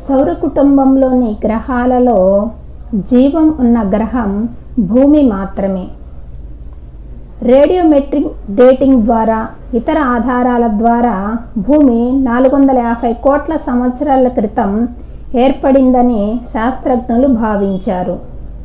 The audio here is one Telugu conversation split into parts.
సౌర కుటుంబంలోని గ్రహాలలో జీవం ఉన్న గ్రహం భూమి మాత్రమే రేడియోమెట్రిక్ డేటింగ్ ద్వారా ఇతర ఆధారాల ద్వారా భూమి నాలుగు వందల యాభై కోట్ల సంవత్సరాల క్రితం ఏర్పడిందని శాస్త్రజ్ఞులు భావించారు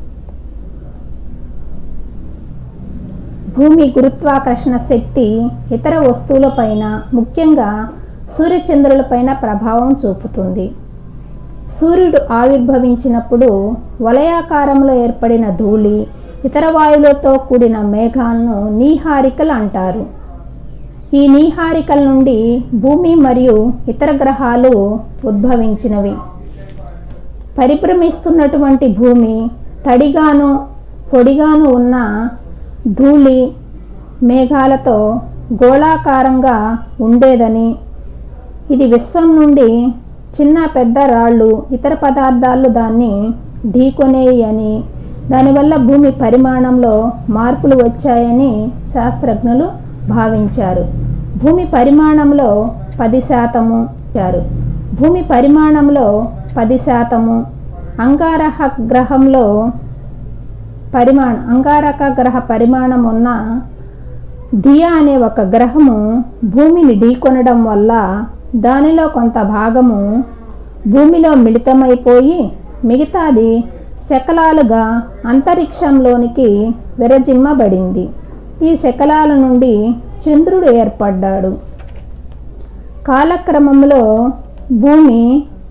భూమి గురుత్వాకర్షణ శక్తి ఇతర వస్తువులపైన ముఖ్యంగా సూర్యచంద్రులపైన ప్రభావం చూపుతుంది సూర్యుడు ఆవిర్భవించినప్పుడు వలయాకారంలో ఏర్పడిన ధూళి ఇతర వాయువులతో కూడిన మేఘాలను నీహారికలు అంటారు ఈ నీహారికల నుండి భూమి మరియు ఇతర గ్రహాలు ఉద్భవించినవి పరిభ్రమిస్తున్నటువంటి భూమి తడిగాను పొడిగాను ఉన్న ధూళి మేఘాలతో గోళాకారంగా ఉండేదని ఇది విశ్వం నుండి చిన్న పెద్ద రాళ్ళు ఇతర పదార్థాలు దాన్ని ఢీకొనేయి అని దానివల్ల భూమి పరిమాణంలో మార్పులు వచ్చాయని శాస్త్రజ్ఞులు భావించారు భూమి పరిమాణంలో పది శాతము ఇచ్చారు భూమి పరిమాణంలో పది శాతము అంగారహ గ్రహంలో పరిమాణ అంగారక గ్రహ పరిమాణం ఉన్న దియా అనే ఒక గ్రహము భూమిని ఢీకొనడం వల్ల దానిలో కొంత భాగము భూమిలో మిళితమైపోయి మిగతాది శకలాలుగా అంతరిక్షంలోనికి విరజిమ్మబడింది ఈ శకలాల నుండి చంద్రుడు ఏర్పడ్డాడు కాలక్రమంలో భూమి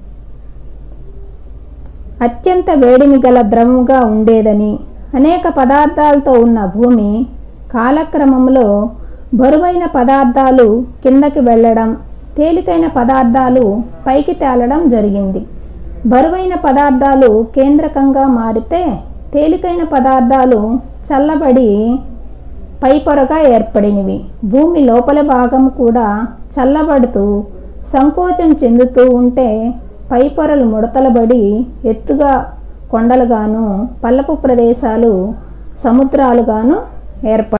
అత్యంత వేడిమి గల ద్రవముగా ఉండేదని అనేక పదార్థాలతో ఉన్న భూమి కాలక్రమంలో బరువైన పదార్థాలు కిందకి వెళ్ళడం తేలికైన పదార్థాలు పైకి తేలడం జరిగింది బరువైన పదార్థాలు కేంద్రకంగా మారితే తేలికైన పదార్థాలు చల్లబడి పై పొరగా ఏర్పడినవి భూమి లోపల భాగం కూడా చల్లబడుతూ సంకోచం చెందుతూ ఉంటే పై పొరలు ముడతలబడి ఎత్తుగా కొండలుగాను పల్లపు ప్రదేశాలు సముద్రాలుగాను ఏర్ప